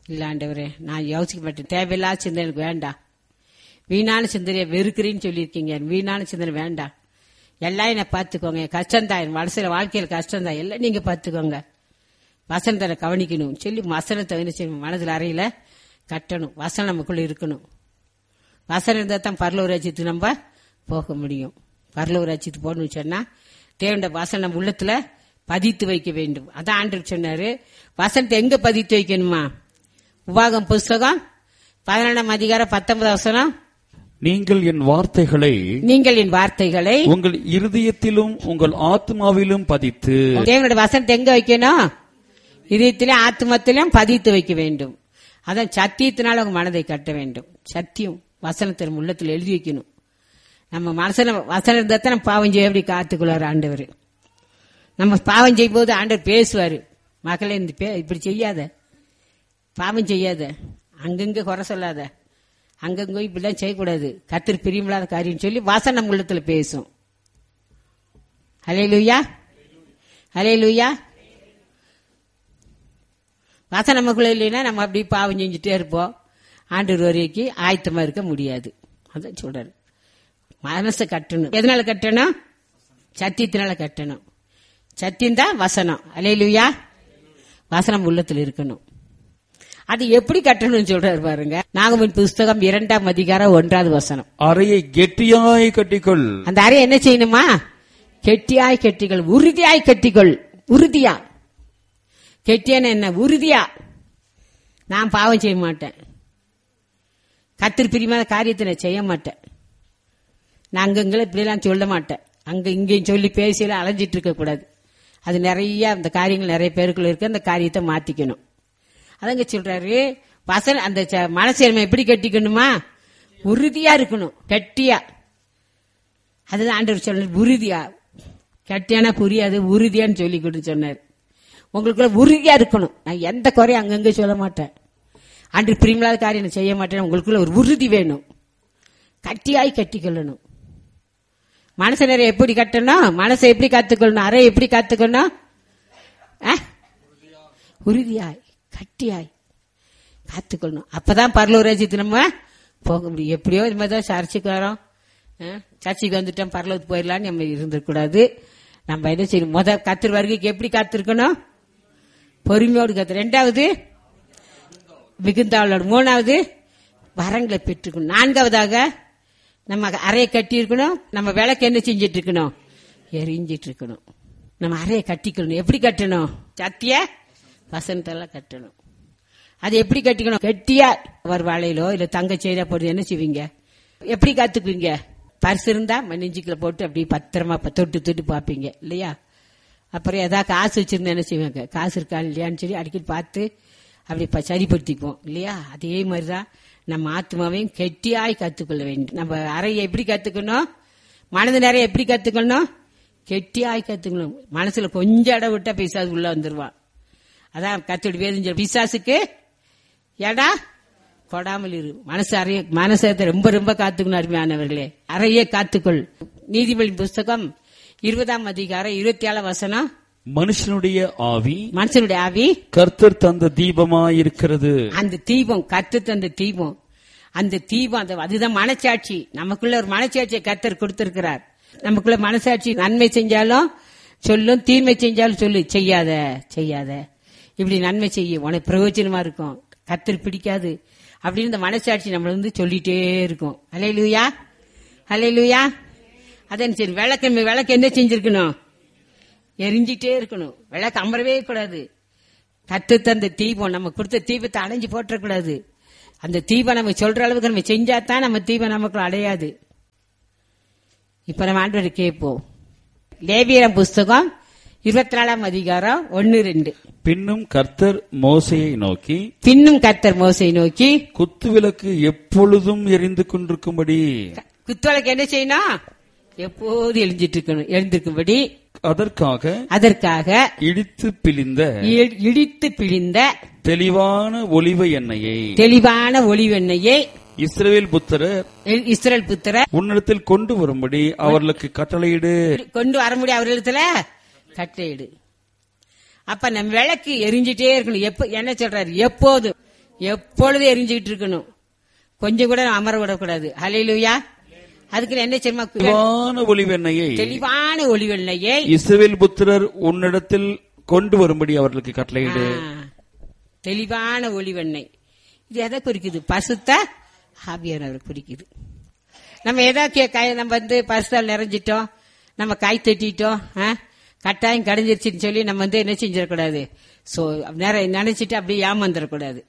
இல்ல ஆண்டவரே நான் யோசிக்க மாட்டேன் தேவையில்லாத சிந்தனை எனக்கு வேண்டாம் வீணான சிந்தனையை வெறுக்கிறேன்னு சொல்லியிருக்கீங்க வீணான சிந்தனை வேண்டாம் எல்லாம் என்ன பார்த்துக்கோங்க என் கஷ்டம்தான் என் மனசுல வாழ்க்கையில் கஷ்டம்தான் எல்லாம் நீங்க பார்த்துக்கோங்க வசனத்தை நான் கவனிக்கணும் சொல்லி வசனத்தை என்ன செய்யணும் மனதில் அறையில கட்டணும் வசனம் நமக்குள்ள இருக்கணும் வசனம் இருந்தால் தான் பரலூர் ராஜ்யத்துக்கு நம்ம போக முடியும் பரலூர் ராஜ்யத்துக்கு போகணும்னு சொன்னா தேவண்ட வசனம் நம்ம உள்ளத்துல பதித்து வைக்க வேண்டும் அதான் ஆண்டவர் சொன்னாரு வசனத்தை எங்க பதித்து வைக்கணுமா உபாகம் புஸ்தகம் பதினொன்றாம் அதிகாரம் பத்தொன்பது வசனம் நீங்கள் என் வார்த்தைகளை நீங்கள் என் வார்த்தைகளை உங்கள் இருதயத்திலும் உங்கள் ஆத்மாவிலும் பதித்து தேவனுடைய வசனத்தை எங்க வைக்கணும் இதயத்திலும் ஆத்மத்திலும் பதித்து வைக்க வேண்டும் அதான் சத்தியத்தினால உங்க மனதை கட்ட வேண்டும் சத்தியம் வசனத்தை நம்ம உள்ளத்தில் எழுதி வைக்கணும் நம்ம மனசுல வசனம் இருந்தா தான் நம்ம பாவம் செய்ய எப்படி காத்துக்கொள்வார் ஆண்டவர் நம்ம பாவம் செய்யும் போது ஆண்டவர் பேசுவாரு மகளே இந்த பே- இப்படி செய்யாத பாவம் செய்யாத அங்கங்க குறை சொல்லாத அங்கங்க இப்படிலாம் செய்யக்கூடாது கத்திரி பிரியமில்லாத காரியம் சொல்லி வாசனை நம்ம உள்ளத்துல பேசும் ஹலே லூயா ஹலே லூயா வாசனை நமக்குள்ள இல்லைன்னா நம்ம அப்படி பாவம் செஞ்சுட்டே இருப்போம் ஆண்டு வரைக்கும் ஆயத்தமா இருக்க முடியாது அதான் சொல்றாரு மனசை கட்டணும் எதனால கட்டணும் சத்தியத்தினால கட்டணும் சத்தியம் தான் வசனம் அலையிலுயா வசனம் உள்ளத்தில் இருக்கணும் அது எப்படி கட்டணும்னு சொல்றாரு பாருங்க நாகமன் புஸ்தகம் இரண்டாம் அதிகாரம் ஒன்றாவது வசனம் அறையை கெட்டியாய் கட்டிக்கொள் அந்த அறை என்ன செய்யணுமா கெட்டியாய் கெட்டிகள் உறுதியாய் கட்டிக்கொள் உறுதியா கெட்டியான என்ன உறுதியா நான் பாவம் செய்ய மாட்டேன் கத்திரி பிரிமாத காரியத்தை நான் செய்ய மாட்டேன் நான் அங்கங்களை இப்படிலாம் சொல்ல மாட்டேன் அங்க இங்கேயும் சொல்லி பேசியெல்லாம் அலைஞ்சிட்டு இருக்க கூடாது அது நிறைய அந்த காரியங்கள் நிறைய பேருக்குள்ள இருக்கு அந்த காரியத்தை மாத்திக்கணும் அதங்க சொல்றாரு வசன அந்த ச- மனசை நம்ம எப்படி கட்டிக்கணுமா உறுதியா இருக்கணும் கெட்டியா அதுதான் ஆண்டவர் சொன்னார் உறுதியா கட்டியானா புரியாது உறுதியான்னு சொல்லி கொடுத்து சொன்னார் உங்களுக்குள்ள உறுதியா இருக்கணும் நான் எந்த குறையும் அங்கங்க சொல்ல மாட்டேன் அன்று பிரிமில்லாத காரியம் நான் செய்ய மாட்டேன் உங்களுக்குள்ள ஒரு உறுதி வேணும் கட்டியாய் கட்டிக்கொள்ளணும் மனசை நிறைய எப்படி கட்டணும் மனசை எப்படி காத்துக்கொள்ளணும் அறை எப்படி காத்துக்கணும் ஆ? உறுதியாய் கட்டியாய் காத்துக்கொள்ளணும் அப்பதான் பரலூர் ராஜ்யத்துக்கு நம்ம போக முடியும் எப்படியோ இது மாதிரி தான் சர்ச்சுக்கு வரோம் ஆ? சர்ச்சுக்கு வந்துட்டோம் பரலோகத்துக்கு போயிடலான்னு நம்ம இருந்துடக்கூடாது நம்ம என்ன செய்யணும் முத கத்திர வருகைக்கு எப்படி காத்திருக்கணும் பொறுமையோடு காத்து ரெண்டாவது மிகுந்தாவளோட மூணாவது வரங்களை பெற்றுக்கணும் நான்காவதாக நம்ம அறையை கட்டி இருக்கணும் நம்ம விளக்கு என்ன செஞ்சிட்டு இருக்கணும் எரிஞ்சிட்டு இருக்கணும் நம்ம அறையை கட்டிக்கணும் எப்படி கட்டணும் சத்திய வசனத்தெல்லாம் கட்டணும் அது எப்படி கட்டிக்கணும் கெட்டியா ஒரு வாழையிலோ இல்ல தங்க செய்தா போட்டு என்ன செய்வீங்க எப்படி காத்துக்குவீங்க பரிசு இருந்தா நெஞ்சுக்குள்ள போட்டு அப்படி பத்திரமா ப- தொட்டு தொட்டு பாப்பீங்க இல்லையா அப்புறம் ஏதாவது காசு வச்சிருந்தா என்ன செய்வாங்க காசு இருக்கா இல்லையான்னு சொல்லி அடிக்கடி பார்த்து அப்படி ப- சரிப்படுத்திக்குவோம் இல்லையா அதே மாதிரிதான் நம்ம ஆத்மாவையும் கெட்டியாய் கத்துக்கொள்ள வேண்டும் நம்ம அறையை எப்படி கத்துக்கணும் மனது நிறைய எப்படி கத்துக்கணும் கெட்டியாய் கத்துக்கணும் மனசுல கொஞ்சம் இடம் விட்டா பிசாசு உள்ள வந்துருவான் அதான் கத்தோடி வேதம் சொல்லு. பிசாசுக்கு எடா கொடாமல் இரு மனசு அறைய மனசத்தை ரொம்ப ரொம்ப காத்துக்கணும் அருமையானவர்களே அறையே காத்துக்கொள் நீதிபதி புஸ்தகம் இருபதாம் அதிகாரம் இருபத்தி ஏழாம் வசனம் மனுஷனுடைய ஆவி மனுஷனுடைய ஆவி கர்த்தர் தந்த தீபமாயிருக்கிறது அந்த தீபம் கத்து தந்த தீபம் அந்த தீபம் அந்த அதுதான் மனசாட்சி நமக்குள்ள ஒரு மனசாட்சியை கத்தர் கொடுத்திருக்கிறார் நமக்குள்ள மனசாட்சி நன்மை செஞ்சாலும் சொல்லும் தீமை செஞ்சாலும் சொல்லு செய்யாத செய்யாத இப்படி நன்மை செய்ய உனக்கு பிரயோஜனமா இருக்கும் கத்தர் பிடிக்காது அப்படின்னு இந்த மனசாட்சி நம்மள வந்து சொல்லிட்டே இருக்கும் அலை லூயா அலை லூயா அதன் சரி விளக்கு விளக்கு என்ன செஞ்சிருக்கணும் எரிஞ்சிட்டே இருக்கணும் விளக்கு அமரவே கூடாது கத்து தந்த தீபம் நம்ம கொடுத்த தீபத்தை அணைஞ்சு போட்டுறக்கூடாது அந்த தீபம் நம்ம சொல்ற அளவுக்கு நம்ம செஞ்சா தான் நம்ம தீபம் நமக்கு அடையாது இப்ப நம்ம ஆண்டோட கேட்போம் லேவியரம் புஸ்தகம் இருபத்தி நாலாம் அதிகாரம் ஒன்னு ரெண்டு பின்னும் கர்த்தர் மோசையை நோக்கி பின்னும் கர்த்தர் மோசை நோக்கி குத்துவிளக்கு எப்பொழுதும் எரிந்து கொண்டிருக்கும்படி குத்துவளைக்கு என்ன செய்யணும் எப்போது எழுஞ்சிட்டு இருக்கணும் எழுந்திருக்கும்படி அதற்காக அதற்காக இடித்து பிழிந்த இ- இடித்து பிழிந்த தெளிவான ஒளிவ எண்ணெயை தெளிவான ஒளிவெண்ணையை இஸ்ரவேல் புத்திரர் இஸ்ரேல் புத்திர உன்னிடத்தில் கொண்டு வரும்படி அவர்களுக்கு கட்டளையிடு கொண்டு வர முடியும் அவர்களிடத்துல கட்டையிடு அப்ப நம்ம விளக்கு எரிஞ்சிட்டே இருக்கணும் எப்ப என்ன சொல்றாரு எப்போதும் எப்பொழுதும் எரிஞ்சுக்கிட்டு இருக்கணும் கொஞ்சம் கூட அமர விடக்கூடாது ஹalleluya அதுக்கு என்ன செய்யுமா தெளிவான ஒளிவெண்ணையை தெளிவான ஒளிவெண்ணையை இஸ்ரவேல் புத்திரர் உன்னிடத்தில் கொண்டு வரும்படி அவர்களுக்கு கட்டளையிடு ஆ, தெளிவான ஒளிவெண்ணெய் இது எதை குறிக்குது பசுத்த ஆவியானவர் குறிக்குது நம்ம எதா கே- கை நம்ம வந்து பரிசுத்தால் நிறைஞ்சிட்டோம் நம்ம கை தட்டிட்டோம் ஆ, கட்டாயம் கடைஞ்சிருச்சுன்னு சொல்லி நம்ம வந்து என்ன செஞ்சிடக்கூடாது சோ நிறை நினைச்சிட்டு அப்படியே ஏமாந்துடக்கூடாது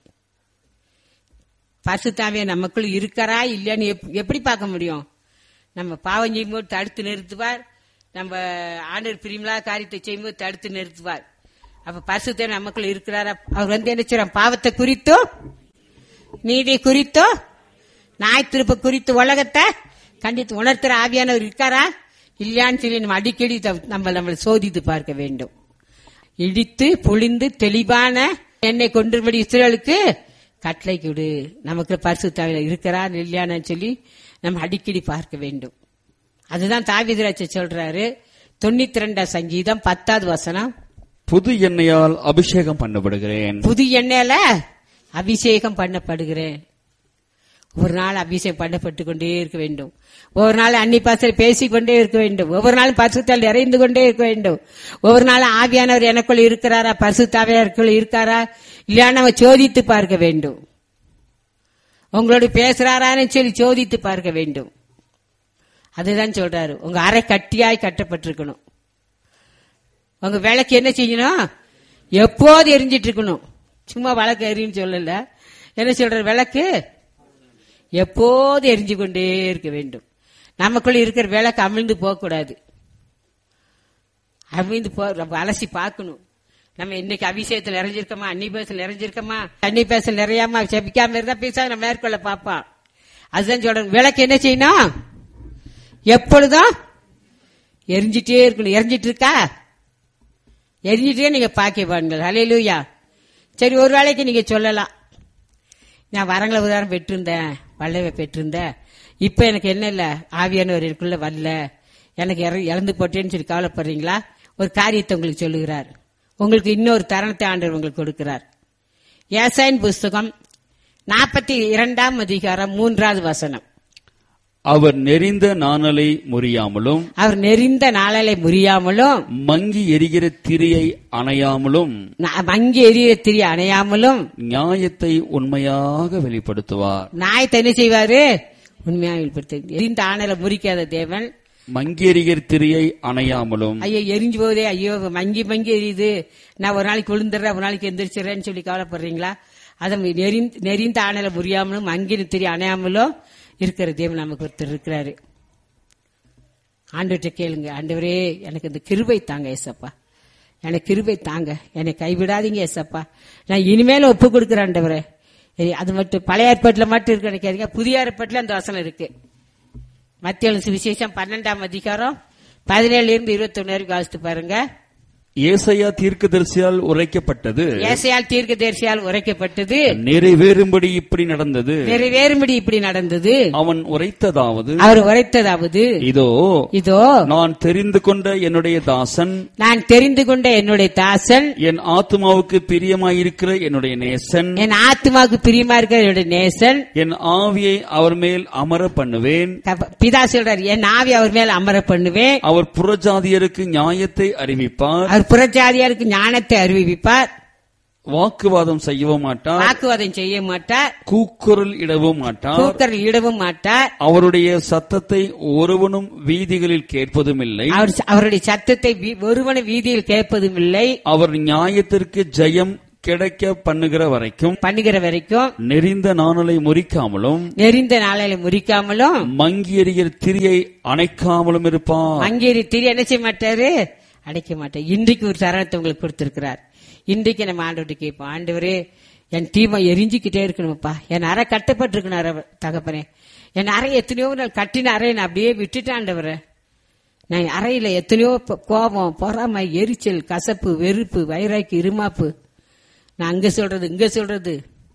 பசுத்தாவிய நமக்குள்ள இருக்கிறா இல்லையான்னு எப்- எப்படி பார்க்க முடியும் நம்ம பாவம் செய்யும்போது தடுத்து நிறுத்துவார் நம்ம ஆண்டவர் பிரிமலா காரியத்தை செய்யும்போது தடுத்து நிறுத்துவார் அப்ப பரிசுத்த நமக்குள்ள இருக்கிறாரா அவர் வந்து என்ன செய்றார்? பாவத்தை குறித்தோ நீதி குறித்தோ நாய் திருப்ப குறித்து உலகத்தை கண்டித்து உணர்த்துற ஆவியானவர் இருக்காரா இல்லையான்னு சொல்லி நம்ம அடிக்கடி த- நம்ம நம்மளை சோதித்து பார்க்க வேண்டும் இடித்து பொழிந்து தெளிவான எண்ணெய் கொண்டுபடி இஸ்ரேலுக்கு கட்டளை கொடு நமக்கு பரிசு தாவில இருக்கிறா இல்லையான்னு சொல்லி நம்ம அடிக்கடி பார்க்க வேண்டும் அதுதான் தாவிதராஜ சொல்றாரு தொண்ணூத்தி ரெண்டாம் சங்கீதம் பத்தாவது வசனம் புது எண்ணெயால் அபிஷேகம் பண்ணப்படுகிறேன் புது எண்ணெயில அபிஷேகம் பண்ணப்படுகிறேன் ஒரு நாள் அபிஷேகம் பண்ணப்பட்டு கொண்டே இருக்க வேண்டும் ஒவ்வொரு நாள் அன்னி பாசல் பேசிக்கொண்டே இருக்க வேண்டும் ஒவ்வொரு நாளும் பரிசுத்தால் நிறைந்து கொண்டே இருக்க வேண்டும் ஒவ்வொரு நாளும் ஆவியானவர் எனக்குள்ள இருக்கிறாரா பரிசுத்தாவியாருக்குள்ள இருக்காரா இல்லையா நம்ம சோதித்து பார்க்க வேண்டும் உங்களோட பேசுறாரான்னு சொல்லி சோதித்து பார்க்க வேண்டும் அதுதான் சொல்றாரு உங்க அறை கட்டியாய் கட்டப்பட்டிருக்கணும் உங்க விளக்கு என்ன செய்யணும் எப்போது எரிஞ்சிட்டு இருக்கணும் சும்மா விளக்கு எரியும் சொல்லல என்ன சொல்ற விளக்கு எப்போது எரிஞ்சு கொண்டே இருக்க வேண்டும் நமக்குள்ள இருக்கிற விளக்கு அமிழ்ந்து போகக்கூடாது அமிழ்ந்து போ நம்ம அலசி பார்க்கணும் நம்ம இன்னைக்கு அபிஷேகத்தில் நிறைஞ்சிருக்கோமா அன்னி பேசல் நிறைஞ்சிருக்கோமா அன்னி பேசல் நிறையாம செபிக்காம இருந்தா பேசா நம்ம மேற்கொள்ள பார்ப்பான் அதுதான் சொல்றேன் விளக்கு என்ன செய்யணும் எப்பொழுதும் எரிஞ்சிட்டே இருக்கணும் எரிஞ்சிட்டு இருக்கா எரிஞ்சிட்டே நீங்க பாக்கியவான்கள் ஹalleluya சரி ஒரு வேளைக்கு நீங்க சொல்லலாம் நான் வரங்களை உதாரணம் பெற்றிருந்தேன் வல்லவை பெற்றிருந்தேன் இப்ப எனக்கு என்ன இல்ல ஆவியானவர் எனக்குள்ள வரல எனக்கு இற- இறந்து போட்டேன்னு சொல்லி கவலைப்படுறீங்களா ஒரு காரியத்தை உங்களுக்கு சொல்லுகிறார் உங்களுக்கு இன்னொரு தருணத்தை ஆண்டவர் உங்களுக்கு கொடுக்கிறார் ஏசாயின் புஸ்தகம் நாற்பத்தி இரண்டாம் அதிகாரம் மூன்றாவது வசனம் அவர் நெறிந்த நாணலை முறியாமலும் அவர் நெறிந்த நாளலை முறியாமலும் மங்கி எரிகிற திரியை அணையாமலும் ந- மங்கி எரிய திரி அணையாமலும் நியாயத்தை உண்மையாக வெளிப்படுத்துவார் நாயத்தை என்ன செய்வாரு உண்மையா வெளிப்படுத்த எரிந்த ஆணலை முறிக்காத தேவன் மங்கி எரிகிற திரியை அணையாமலும் ஐயோ எரிஞ்சு போகுதே ஐயோ மங்கி மங்கி எரியுது நான் ஒரு நாளைக்கு விழுந்துடுறேன் ஒரு நாளைக்கு எந்திரிச்சிடுறேன்னு சொல்லி கவலைப்படுறீங்களா அதை நெறிந்த நெறிந்த ஆணலை முறியாமலும் மங்கி திரி அணையாமலும் இருக்கிற தேவன் நமக்கு ஒருத்தர் இருக்கிறாரு ஆண்டுகிட்ட கேளுங்க ஆண்டவரே எனக்கு இந்த கிருபை தாங்க ஏசப்பா எனக்கு கிருபை தாங்க என்னை கைவிடாதீங்க ஏசப்பா நான் இனிமேல ஒப்பு கொடுக்குறேன் ஆண்டவரே சரி, அது மட்டும் பழைய ஏற்பாட்டில் மட்டும் இருக்கு நினைக்காதீங்க புதிய ஏற்பாட்டில் அந்த வசனம் இருக்கு மத்திய சுவிசேஷம் பன்னெண்டாம் அதிகாரம் பதினேழுல இருந்து இருபத்தி வரைக்கும் வாசித்து பாருங்க ஏசையா தீர்க்கதரிசியால் உரைக்கப்பட்டது ஏசையால் தீர்க்க தரிசியால் உரைக்கப்பட்டது நிறைவேறும்படி இப்படி நடந்தது நிறைவேறும்படி இப்படி நடந்தது அவன் உரைத்ததாவது அவர் உரைத்ததாவது இதோ இதோ நான் தெரிந்து கொண்ட என்னுடைய தாசன் நான் தெரிந்து கொண்ட என்னுடைய தாசன் என் ஆத்மாவுக்கு பிரியமாயிருக்கிற என்னுடைய நேசன் என் ஆத்மாவுக்கு பிரியமா இருக்கிற என்னுடைய நேசன் என் ஆவியை அவர் மேல் அமர பண்ணுவேன் கப்ப- பிதா சொல்றார் என் ஆவி அவர் மேல் அமர பண்ணுவேன் அவர் புறஜாதியருக்கு நியாயத்தை அறிவிப்பார் அவர் புறஜாதியாருக்கு ஞானத்தை அறிவிப்பார் வாக்குவாதம் செய்யவும் மாட்டார் வாக்குவாதம் செய்ய மாட்டார் கூக்குரல் இடவும் மாட்டார் கூக்கர் இடவும் மாட்டார் அவருடைய சத்தத்தை ஒருவனும் வீதிகளில் கேட்பதும் இல்லை அவர் அவருடைய சத்தத்தை வீ- ஒருவன வீதியில் கேட்பதும் இல்லை அவர் நியாயத்திற்கு ஜெயம் கிடைக்க பண்ணுகிற வரைக்கும் பண்ணுகிற வரைக்கும் நெறிந்த நாணலை முறிக்காமலும் நெறிந்த நாளையில முறிக்காமலும் மங்கி எறிகிற திரியை அணைக்காமலும் இருப்பான் அங்கேறி திரி என்ன செய்ய மாட்டாரு அடைக்க மாட்டார் இன்றைக்கு ஒரு தருணத்தை உங்களுக்கு கொடுத்திருக்கிறார் இன்றைக்கு நம்ம ஆண்டவர்கிட்ட கேட்போம் ஆண்டவரே என் தீமை எரிஞ்சுக்கிட்டே இருக்கணும்ப்பா என் அறை கட்டப்பட்டிருக்கணும் அறை தகப்பனே என் அறை எத்தனையோ நாள் கட்டின அறையை நான் அப்படியே விட்டுட்டேன் ஆண்டவரே நான் அறையில எத்தனையோ ப- கோபம் பொறாமை எரிச்சல் கசப்பு வெறுப்பு வைராக்கி இருமாப்பு நான் அங்க சொல்றது இங்க சொல்றது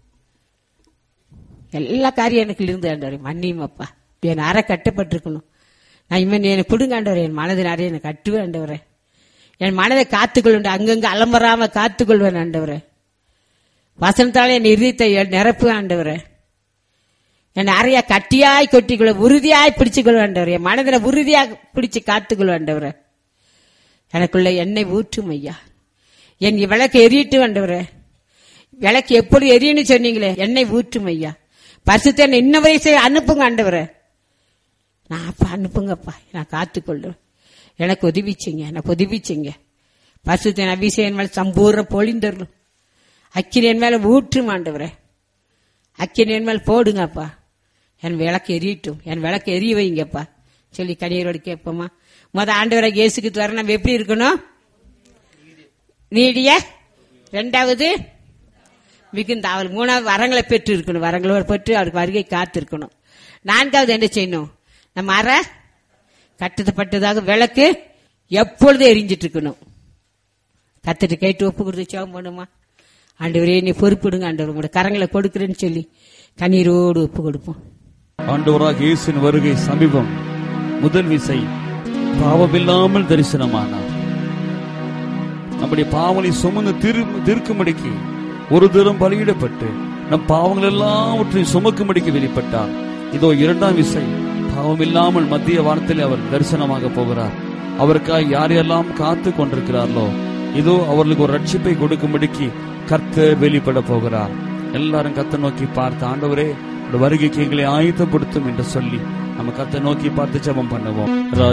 எல்லா காரியம் எனக்கு இருந்து ஆண்டவரே மன்னியுமப்பா என் அறை கட்டப்பட்டிருக்கணும் நான் இனிமே நீ எனக்கு கொடுங்க ஆண்டவரே என் மனதின் அறையை எனக்கு கட்டுவேன் ஆண்டவரே என் மனதை காத்துக்கொள்ள அங்கங்க அலம்பராம காத்துக்கொள்வேன் ஆண்டவரே வசனத்தால என் இருதயத்தை நிரப்பு ஆண்டவரே என் நிறைய கட்டியாய் கொட்டிக்கொள்ள உறுதியாய் பிடிச்சுக்கொள்ள ஆண்டவரே என் மனதில உறுதியாக பிடிச்சு காத்துக்கொள்ள ஆண்டவரே எனக்குள்ள எண்ணெய் ஊற்றும் ஐயா என் விளக்கு எரியட்டு ஆண்டவரே விளக்கு எப்படி எரியன்னு சொன்னீங்களே எண்ணெய் ஊற்றும் ஐயா பரிசுத்த இன்ன வயசு அனுப்புங்க ஆண்டவரே நான் அப்ப அனுப்புங்கப்பா நான் காத்துக்கொள்ளுவேன் எனக்கு உதவிச்சிங்க எனக்கு உதவிச்சிங்க பரிசுத்த அபிஷேகன் மேல சம்பூர்ண பொழிந்தரும் அக்கினியன் மேல ஊற்றும் ஆண்டவரே அக்கினியன் மேல போடுங்கப்பா என் விளக்கு எரியட்டும் என் விளக்கு எரிய வைங்கப்பா சொல்லி கண்ணீரோடு கேட்போமா முத ஆண்டவரை இயேசுக்கு வர நம்ம எப்படி இருக்கணும் நீடிய ரெண்டாவது மிகுந்த அவள் மூணாவது வரங்களை பெற்று இருக்கணும் வரங்களோடு பெற்று அவருக்கு வருகை காத்து இருக்கணும் நான்காவது என்ன செய்யணும் நம்ம அற கட்டுப்பட்டதாக விளக்கு எப்பொழுதும் எரிஞ்சிட்டு இருக்கணும் கத்துட்டு கேட்டு ஒப்பு கொடுத்து சோகம் பண்ணுமா ஆண்டவரே நீ பொறுப்பிடுங்க ஆண்டவர் உங்களோட கரங்களை கொடுக்குறேன்னு சொல்லி கண்ணீரோடு ஒப்பு கொடுப்போம் ஆண்டவராக இயேசுவின் வருகை சமீபம் முதல் விசை பாவமில்லாமல் தரிசனமானார் நம்முடைய பாவனை சுமந்து திரு தீர்க்கும்படிக்கு ஒரு தூரம் பலியிடப்பட்டு நம் பாவங்கள் எல்லாவற்றையும் சுமக்கும்படிக்கு வெளிப்பட்டார் இதோ இரண்டாம் விசை பாவமில்லாமல் மத்திய வாரத்தில் அவர் தரிசனமாக போகிறார் அவருக்காக யாரெல்லாம் காத்து கொண்டிருக்கிறார்களோ இதோ அவர்களுக்கு ஒரு ரட்சிப்பை கொடுக்கும்படிக்கு கர்த்தர் வெளிப்பட போகிறார் எல்லாரும் கத்த நோக்கி பார்த்து ஆண்டவரே உம்முடைய வருகைக்கு எங்களை ஆயத்தப்படுத்தும் என்று சொல்லி நம்ம கத்த நோக்கி பார்த்து ஜெபம் பண்ணுவோம்